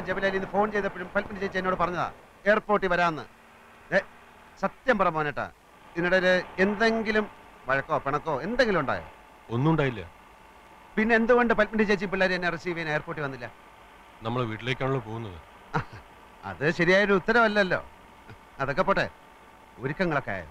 ജബലാലിൽ നിന്ന് ഫോൺ ചെയ്തപ്പോഴും പൽപ്പിന് ചേച്ചി എന്നോട് പറഞ്ഞതാ എയർപോർട്ടിൽ വരാന്ന് ഏ സത്യം പറ മോനേട്ടാ ഇതിനിടയിൽ എന്തെങ്കിലും വഴക്കോ പിണക്കോ എന്തെങ്കിലും ഉണ്ടായോ ഒന്നും ഉണ്ടായില്ല പിന്നെ എന്തുകൊണ്ട് പൽപ്പിന്റെ ചേച്ചി പിള്ളേർ എന്നെ റിസീവ് ചെയ്യാൻ എയർപോർട്ടിൽ വന്നില്ല നമ്മൾ വീട്ടിലേക്കാണല്ലോ പോകുന്നത് അത് ശരിയായൊരു ഉത്തരവല്ലല്ലോ അതൊക്കെ പോട്ടെ ഒരുക്കങ്ങളൊക്കെ ആയോ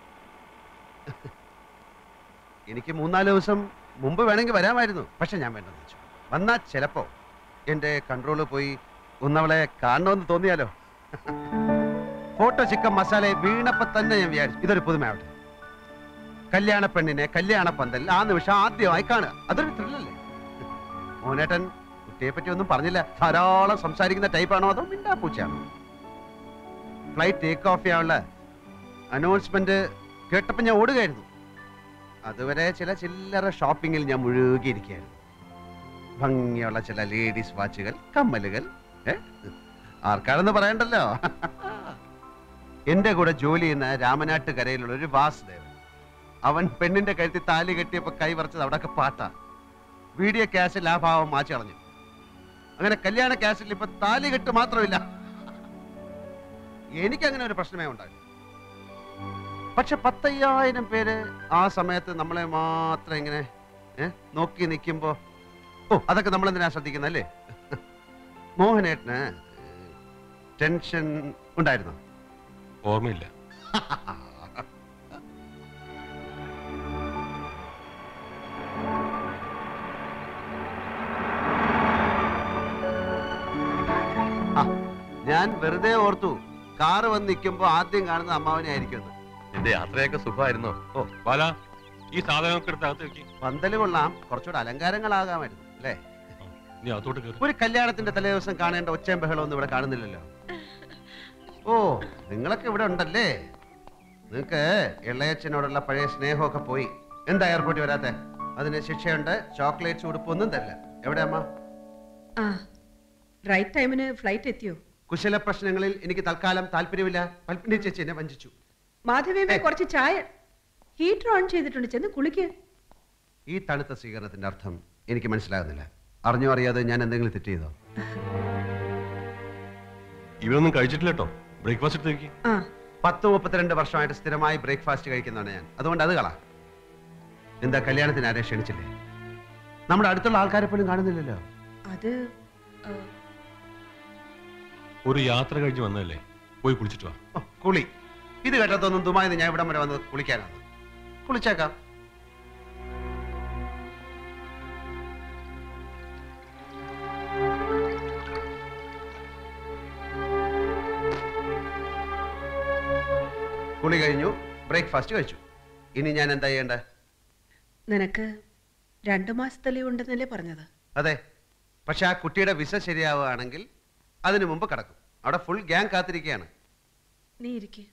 എനിക്ക് മൂന്നാല് ദിവസം മുമ്പ് വേണമെങ്കിൽ വരാമായിരുന്നു പക്ഷെ ഞാൻ വേണ്ടെന്ന് വെച്ചു വന്നാൽ ചിലപ്പോ എൻ്റെ കൺട്രോള് പോയി ഒന്നവളെ കാണണമെന്ന് തോന്നിയാലോ ഫോട്ടോ ചിക്കൻ മസാല വീണപ്പോ തന്നെ ഞാൻ വിചാരിച്ചു ഇതൊരു പുതുമയാവട്ടെ കല്യാണ പെണ്ണിനെ കല്യാണ പന്തൽ ആ നിമിഷം ആദ്യമായി കാണുക അതൊരു ത്രില്ലല്ലേ മോനേട്ടൻ കുട്ടിയെ പറ്റി ഒന്നും പറഞ്ഞില്ല ധാരാളം സംസാരിക്കുന്ന ടൈപ്പാണോ അതോ മിണ്ടാ പൂച്ചയാണോ ഫ്ലൈറ്റ് ടേക്ക് ഓഫ് ചെയ്യാനുള്ള അനൗൺസ്മെന്റ് കേട്ടപ്പോൾ ഞാൻ ഓടുകയായിരുന്നു അതുവരെ ചില ചില്ലറ ഷോപ്പിങ്ങിൽ ഞാൻ മുഴുകിയിരിക്കുകയായിരുന്നു ഭംഗിയുള്ള ചില ലേഡീസ് വാച്ചുകൾ കമ്മലുകൾ ഏ? ആർക്കാണെന്ന് പറയണ്ടല്ലോ എന്റെ കൂടെ ജോലി ചെയ്യുന്ന രാമനാട്ടുകരയിലുള്ള ഒരു വാസുദേവൻ അവൻ പെണ്ണിന്റെ കഴുത്തിൽ താലി കെട്ടിയപ്പോ കൈ വറച്ചത് അവിടെയൊക്കെ പാട്ടാ വീഡിയോ ക്യാഷിൽ ആ ഭാവം മാറ്റി കളഞ്ഞു അങ്ങനെ കല്യാണ ക്യാഷിൽ ഇപ്പൊ താലി കെട്ട് മാത്രമില്ല എനിക്ക് അങ്ങനെ ഒരു പ്രശ്നമേ ഉണ്ടായി പക്ഷെ പത്തയ്യായിരം പേര് ആ സമയത്ത് നമ്മളെ മാത്രം ഇങ്ങനെ ഏ, നോക്കി നിൽക്കുമ്പോ ഓ അതൊക്കെ നമ്മൾ എന്തിനാ ശ്രദ്ധിക്കുന്നത് അല്ലേ മോഹനേട്ടന് ടെൻഷൻ ഉണ്ടായിരുന്നോ ഓർമ്മയില്ല ഞാൻ വെറുതെ ഓർത്തു കാറ് വന്ന് നിൽക്കുമ്പോ ആദ്യം കാണുന്ന അമ്മാവനെ ആയിരിക്കും നിന്റെ യാത്രയൊക്കെ സുഖമായിരുന്നോ ഓ ബാല ഈ സാധനമൊക്കെ എടുത്ത് അകത്ത് വെക്കി പന്തല് കൊള്ളാം കുറച്ചുകൂടെ അലങ്കാരങ്ങളാകാമായിരുന്നു അല്ലേ നീ അകത്തോട്ട് കയറി ഒരു കല്യാണത്തിന്റെ തലേദിവസം കാണേണ്ട ഒച്ചയും ബഹളം ഒന്നും ഇവിടെ കാണുന്നില്ലല്ലോ ഓ നിങ്ങളൊക്കെ ഇവിടെ ഉണ്ടല്ലേ നിങ്ങക്ക് ഇളയച്ചനോടുള്ള പഴയ സ്നേഹമൊക്കെ പോയി എന്താ എയർപോർട്ടിൽ വരാത്തെ അതിന് ശിക്ഷയുണ്ട് ചോക്ലേറ്റ്സ് ഉടുപ്പൊന്നും തരില്ല എവിടെ അമ്മ ആ റൈറ്റ് ടൈമിന് ഫ്ലൈറ്റ് എത്തിയോ കുശല പ്രശ്നങ്ങളിൽ എനിക്ക് തൽക്കാലം താല്പര്യമില്ല പൽപ്പിനി ചേച്ചി എന്നെ വഞ്ചിച്ചു മാധവിയമ്മ ഏയ്. കുറച്ച് ചായ ഹീറ്റർ ഓൺ ചെയ്തിട്ടുണ്ട് ചെന്ന് കുളിക്ക് ഈ തണുത്ത സ്വീകരണത്തിന്റെ അർത്ഥം എനിക്ക് മനസ്സിലാകുന്നില്ല അറിഞ്ഞോ അറിയാതെ ഞാൻ എന്തെങ്കിലും തെറ്റ് ചെയ്തോ ഇവരൊന്നും കഴിച്ചിട്ടില്ല കേട്ടോ ബ്രേക്ക്ഫാസ്റ്റ് എടുത്ത് വെക്കി ആ പത്ത് മുപ്പത്തിരണ്ട് വർഷമായിട്ട് സ്ഥിരമായി ബ്രേക്ക്ഫാസ്റ്റ് കഴിക്കുന്നതാണ് ഞാൻ അതുകൊണ്ട് അത് കളാ എന്താ കല്യാണത്തിന് ആരെ ക്ഷണിച്ചില്ലേ നമ്മുടെ അടുത്തുള്ള ആൾക്കാരെ പോലും കാണുന്നില്ലല്ലോ അത് ആ, ഒരു യാത്ര കഴിഞ്ഞ് വന്നതല്ലേ പോയി കുളിച്ചിട്ട് വാ ഓ, കുളി ഇത് കേട്ടതൊന്നും ദുബായിന്ന് ഞാൻ ഇവിടം വരെ വന്ന് കുളിക്കാനാണ് കുളിച്ചേക്കാം കുളി കഴിഞ്ഞു ബ്രേക്ക്ഫാസ്റ്റ് കഴിച്ചു ഇനി ഞാൻ എന്താ ചെയ്യേണ്ടത് നിനക്ക് രണ്ടു മാസത്തെ ലീവ് ഉണ്ടെന്നല്ലേ പറഞ്ഞത് അതെ പക്ഷെ ആ കുട്ടിയുടെ വിസ ശരിയാവുകയാണെങ്കിൽ അതിനു മുമ്പ് കിടക്കും അവിടെ ഫുൾ ഗ്യാങ് കാത്തിരിക്കുകയാണ് നീ ഇരിക്ക്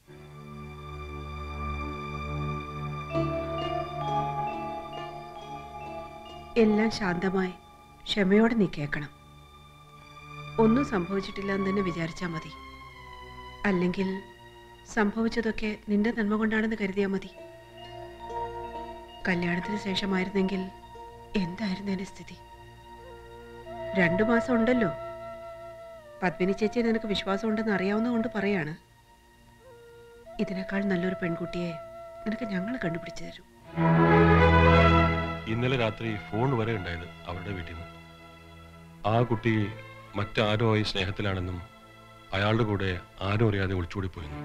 എല്ലാം ശാന്തമായി ക്ഷമയോടെ നീ കേൾക്കണം ഒന്നും സംഭവിച്ചിട്ടില്ല എന്ന് തന്നെ വിചാരിച്ചാൽ മതി അല്ലെങ്കിൽ സംഭവിച്ചതൊക്കെ നിന്റെ നന്മ കൊണ്ടാണെന്ന് കരുതിയാൽ മതി കല്യാണത്തിന് ശേഷമായിരുന്നെങ്കിൽ എന്തായിരുന്നു എന്റെ സ്ഥിതി രണ്ടു മാസം ഉണ്ടല്ലോ പത്മിനി ചേച്ചി നിനക്ക് വിശ്വാസം ഉണ്ടെന്ന് അറിയാവുന്നതുകൊണ്ട് പറയാണ് ഇതിനേക്കാൾ നല്ലൊരു പെൺകുട്ടിയെ നിനക്ക് ഞങ്ങൾ കണ്ടുപിടിച്ചു തരും ഇന്നലെ രാത്രി ഫോൺ വരെ ഉണ്ടായത് അവരുടെ വീട്ടിൽ നിന്ന് ആ കുട്ടി മറ്റാരോ ആയി സ്നേഹത്തിലാണെന്നും അയാളുടെ കൂടെ ആരും അറിയാതെ ഒളിച്ചോടി പോയെന്നും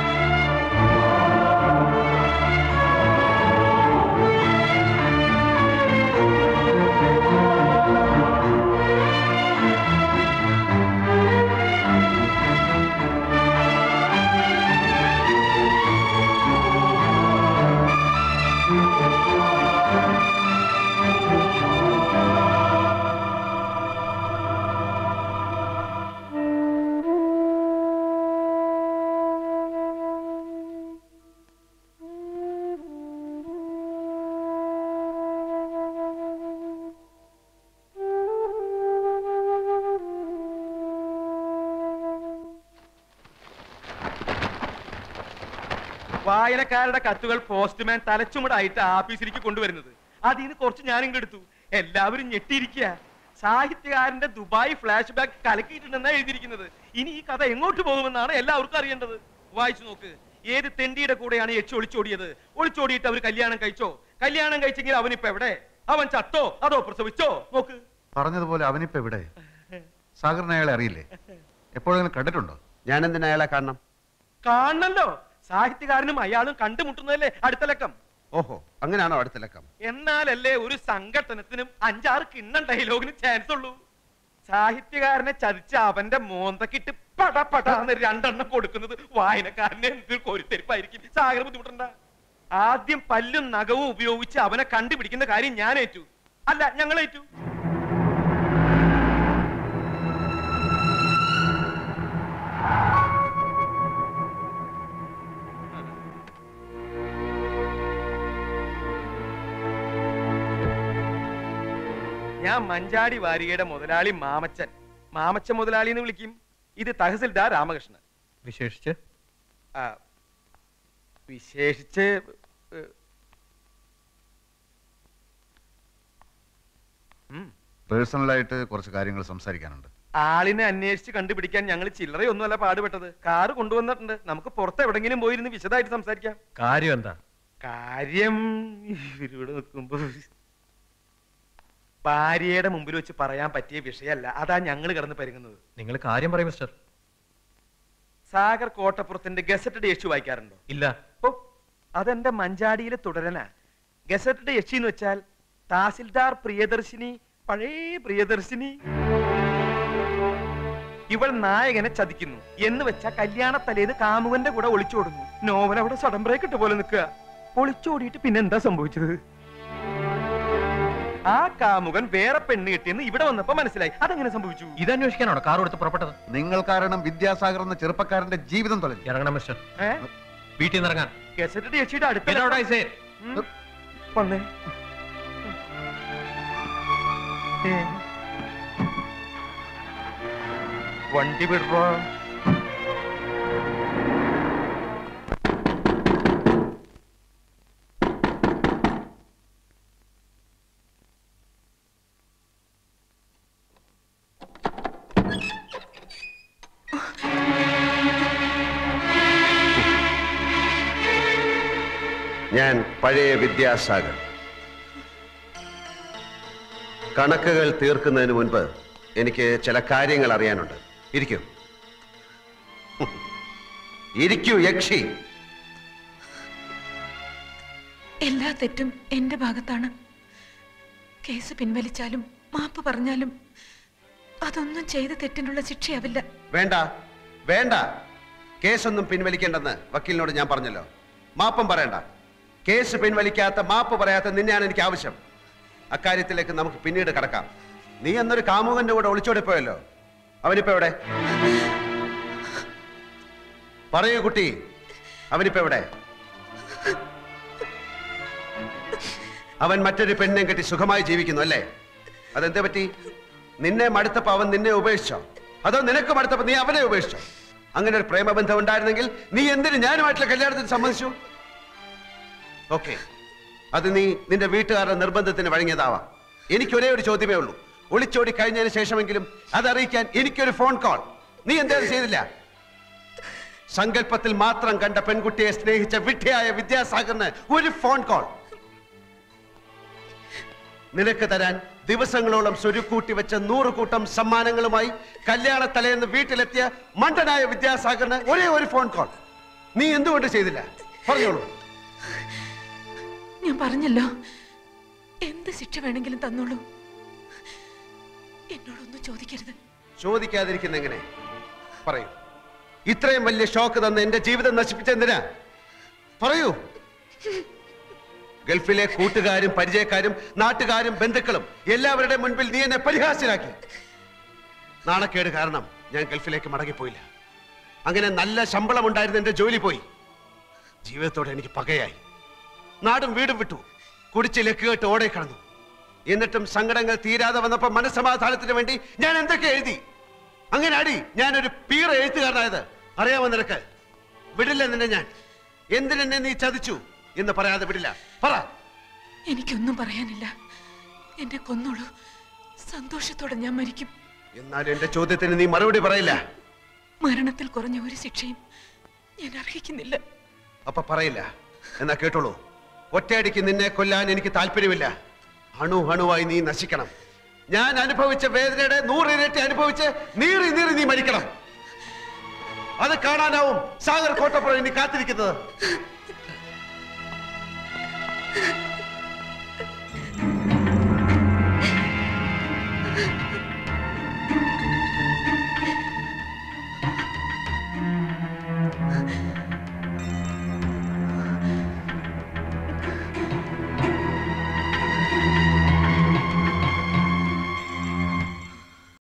വായനക്കാരുടെ കത്തുകൾ പോസ്റ്റ്മാൻ തലച്ചുമടായിട്ട് ആഫീസിലേക്ക് കൊണ്ടുവരുന്നത് അതിൽ നിന്ന് കുറച്ച് ഞാനും എടുത്തു എല്ലാവരും ഞെട്ടിയിരിക്കുക സാഹിത്യകാരന്റെ ദുബായ് ഫ്ലാഷ് ബാക്ക് കലക്കിയിട്ടുണ്ടെന്നാണ് എഴുതിയിരിക്കുന്നത് ഇനി ഈ കഥ എങ്ങോട്ട് പോകുമെന്നാണ് എല്ലാവർക്കും അറിയേണ്ടത് വായിച്ചു നോക്ക് ഏത് തെണ്ടിയുടെ കൂടെയാണ് യക്ഷി ഒളിച്ചോടിയത് ഒളിച്ചോടിയിട്ട് അവർ കല്യാണം കഴിച്ചോ കല്യാണം കഴിച്ചെങ്കിൽ അവനിപ്പോ എവിടെ അവൻ ചത്തോ അതോ പ്രസവിച്ചോ നോക്ക് പറഞ്ഞതുപോലെ അവനിപ്പോ എവിടെ സാഗറിന് അയാളെ അറിയില്ലേ എപ്പോഴെങ്കിലും കണ്ടിട്ടുണ്ടോ ഞാൻ എന്തിനാ അയാളെ കാണണം കാണണല്ലോ സാഹിത്യകാരനും അയാളും കണ്ടുമുട്ടുന്നതല്ലേ അടുത്ത ലക്കം ഓഹോ അങ്ങനെയാണോ അടുത്ത ലക്കം എന്നാലല്ലേ ഒരു സംഘടനത്തിനും അഞ്ചാറ് കിണ്ണം ഡയലോഗിന് ചാൻസ് ഉള്ളൂ സാഹിത്യകാരനെ ചതിച്ച അവന്റെ മോന്തക്കിട്ട് പട പടാന്ന് രണ്ടെണ്ണം കൊടുക്കുന്നത് വായനക്കാരനെ എന്തൊരു കോരിത്തെരിപ്പായിരിക്കും സാഗര ബുദ്ധിമുട്ടണ്ട ആദ്യം പല്ലും നഖവും ഉപയോഗിച്ച് അവനെ കണ്ടുപിടിക്കുന്ന കാര്യം ഞാൻ ഏറ്റു അല്ല ഞങ്ങൾ ഏറ്റു ഞാൻ മഞ്ചാടി വാരികയുടെ മുതലാളി മാമച്ചൻ മാമച്ചൻ മുതലാളി എന്ന് വിളിക്കും ഇത് തഹസിൽദാർ രാമകൃഷ്ണൻ വിശേഷിച്ച് ആ, വിശേഷിച്ച് ഏ, ഉം. പേഴ്സണലായിട്ട് കുറച്ച് കാര്യങ്ങൾ സംസാരിക്കാനുണ്ട് ആളിനെ അന്വേഷിച്ച് കണ്ടുപിടിക്കാൻ ഞങ്ങൾ ചില്ലറയൊന്നുമല്ല പാടുപെട്ടത് കാറ് കൊണ്ടുവന്നിട്ടുണ്ട് നമുക്ക് പുറത്ത് എവിടെങ്കിലും പോയിരുന്ന് വിശദമായിട്ട് സംസാരിക്കാം കാര്യം എന്താ കാര്യം ഇവരിവിടെ നിൽക്കുമ്പോ ഭാര്യയുടെ മുമ്പിൽ വെച്ച് പറയാൻ പറ്റിയ വിഷയമല്ല അതാ ഞങ്ങൾ കിടന്ന് പരുങ്ങുന്നത് നിങ്ങൾ കാര്യം പറയും മിസ്റ്റർ സാഗർ കോട്ടപ്പുറത്തിന്റെ ഗസറ്റഡ് യക്ഷി വായിക്കാറുണ്ടോ ഇല്ല ഓ അതെന്റെ മഞ്ചാടിയിലെ തുടരനാ ഗസറ്റഡ് യക്ഷി എന്ന് വെച്ചാൽ തഹസിൽദാർ പ്രിയദർശിനി പഴയ പ്രിയദർശിനി ഇവൾ നായകനെ ചതിക്കുന്നു എന്ന് വെച്ചാ കല്യാണ തലേന്ന് കാമുകന്റെ കൂടെ ഒളിച്ചോടുന്നു നോവൽ അവിടെ സഡൻ ബ്രേക്ക് ഇട്ട പോലെ നിൽക്കുക ഒളിച്ചോടിയിട്ട് പിന്നെ എന്താ സംഭവിച്ചത് ആ കാമുകൻ വേറെ പെണ്ണ് കിട്ടിയെന്ന് ഇവിടെ വന്നപ്പോ മനസ്സിലായി അതെങ്ങനെ സംഭവിച്ചു ഇതന്വേഷിക്കാനാണോ കാർ കൊടുത്ത് പുറപ്പെട്ടത് നിങ്ങൾ കാരണം വിദ്യാസാഗർ എന്ന ചെറുപ്പക്കാരന്റെ ജീവിതം തൊലഞ്ഞു ഇറങ്ങണം മിസ്റ്റർ ഏ വീട്ടിൽ നിന്ന് ഇറങ്ങാൻ ഗസറ്റഡ് യക്ഷിയുടെ അടുത്ത Get out, I say. ഉം. വന്നേ ഏ. വണ്ടി വിടുമ്പോ ഞാൻ പഴയ വിദ്യാസാഗർ കണക്കുകൾ തീർക്കുന്നതിന് മുൻപ് എനിക്ക് ചില കാര്യങ്ങൾ അറിയാനുണ്ട് ഇരിക്കൂ ഇരിക്കൂ യക്ഷി എല്ലാ തെറ്റും എന്റെ ഭാഗത്താണ് കേസ് പിൻവലിച്ചാലും മാപ്പ് പറഞ്ഞാലും അതൊന്നും ചെയ്ത തെറ്റിനുള്ള ശിക്ഷയാവില്ല വേണ്ട വേണ്ട കേസൊന്നും പിൻവലിക്കേണ്ടെന്ന് വക്കീലിനോട് ഞാൻ പറഞ്ഞല്ലോ മാപ്പും പറയണ്ട കേസ് പിൻവലിക്കാത്ത മാപ്പ് പറയാത്ത നിന്നെയാണ് എനിക്ക് ആവശ്യം അക്കാര്യത്തിലേക്ക് നമുക്ക് പിന്നീട് കടക്കാം നീ എന്നൊരു കാമുകന്റെ കൂടെ ഒളിച്ചോടിപ്പോയല്ലോ അവനിപ്പോ എവിടെ പറയൂ കുട്ടി അവനിപ്പോ എവിടെ അവൻ മറ്റൊരു പെണ്ണിനെ കെട്ടി സുഖമായി ജീവിക്കുന്നു അല്ലേ അതെന്ത് പറ്റി നിന്നെ മടുത്തപ്പോ അവൻ നിന്നെ ഉപേക്ഷിച്ചോ അതോ നിനക്ക് മടുത്തപ്പോ നീ അവനെ ഉപേക്ഷിച്ചോ അങ്ങനെ ഒരു പ്രേമബന്ധം ഉണ്ടായിരുന്നെങ്കിൽ നീ എന്തിനു ഞാനുമായിട്ടുള്ള കല്യാണത്തിന് സമ്മതിച്ചു ഓക്കെ അത് നീ നിന്റെ വീട്ടുകാരുടെ നിർബന്ധത്തിന് വഴങ്ങിയതാവാം എനിക്ക് ഒരേ ഒരു ചോദ്യമേ ഉള്ളൂ ഒളിച്ചോടി കഴിഞ്ഞതിന് ശേഷമെങ്കിലും അതറിയിക്കാൻ എനിക്കൊരു ഫോൺ കോൾ നീ എന്തേലും ചെയ്തില്ല സങ്കല്പത്തിൽ മാത്രം കണ്ട പെൺകുട്ടിയെ സ്നേഹിച്ച വിഡ്ഢിയായ വിദ്യാസാഗറിന് ഒരു ഫോൺ കോൾ നിനക്ക് തരാൻ ദിവസങ്ങളോളം സ്വരുക്കൂട്ടി വെച്ച നൂറ് കൂട്ടം സമ്മാനങ്ങളുമായി കല്യാണ തലേന്ന് വീട്ടിലെത്തിയ മണ്ടനായ വിദ്യാസാഗറിന് ഒരേ ഒരു ഫോൺ കോൾ നീ എന്തുകൊണ്ട് ചെയ്തില്ല പറഞ്ഞോളൂ ഞാൻ പറഞ്ഞല്ലോ എന്ത് ശിക്ഷ വേണമെങ്കിലും തന്നോളൂ എന്നോടൊന്നും ചോദിക്കരുത് ചോദിക്കാതിരിക്കുന്ന എങ്ങനെ പറയൂ ഇത്രയും വലിയ ഷോക്ക് തന്ന് എന്റെ ജീവിതം നശിപ്പിച്ചെന്തിനാ പറയൂ ഗൾഫിലെ കൂട്ടുകാരും പരിചയക്കാരും നാട്ടുകാരും ബന്ധുക്കളും എല്ലാവരുടെ മുൻപിൽ നീ എന്നെ പരിഹാസ്യനാക്കി നാണക്കേട് കാരണം ഞാൻ ഗൾഫിലേക്ക് മടങ്ങിപ്പോയില്ല അങ്ങനെ നല്ല ശമ്പളം ഉണ്ടായിരുന്ന എന്റെ ജോലി പോയി ജീവിതത്തോടെ എനിക്ക് പകയായി നാടും വീടും വിട്ടു കുടിച്ച് ലക്കുകെട്ട് ഓടെ കടന്നു എന്നിട്ടും സങ്കടങ്ങൾ തീരാതെ വന്നപ്പോ മനസ്സമാധാനത്തിന് വേണ്ടി ഞാൻ എന്തൊക്കെ എഴുതി അങ്ങനെ അടി ഞാനൊരു പീറ എഴുത്തുകാരനായത് അറിയാമോ നിനക്ക് വിടില്ല നിന്നെ ഞാൻ എന്തിനെന്നെ നീ ചതിച്ചു എന്ന് പറയാതെ വിടില്ല പറ എനിക്കൊന്നും പറയാനില്ല എന്നെ കൊന്നോളൂ സന്തോഷത്തോടെ ഞാൻ മരിക്കും എന്നാൽ എന്റെ ചോദ്യത്തിന് നീ മറുപടി പറയില്ല മരണത്തിൽ കുറഞ്ഞ ഒരു ശിക്ഷയും ഞാൻ അർഹിക്കുന്നില്ല അപ്പൊ പറയില്ല എന്നാ കേട്ടോളൂ ഒറ്റയടിക്ക് നിന്നെ കൊല്ലാൻ എനിക്ക് താല്പര്യമില്ല അണു അണുവായി നീ നശിക്കണം ഞാൻ അനുഭവിച്ച വേദനയുടെ നൂറിരട്ടി അനുഭവിച്ച് നീറി നീറി നീ മരിക്കണം അത് കാണാനാവും സാഗർ കോട്ടപ്പുറം ഇനി കാത്തിരിക്കുന്നത്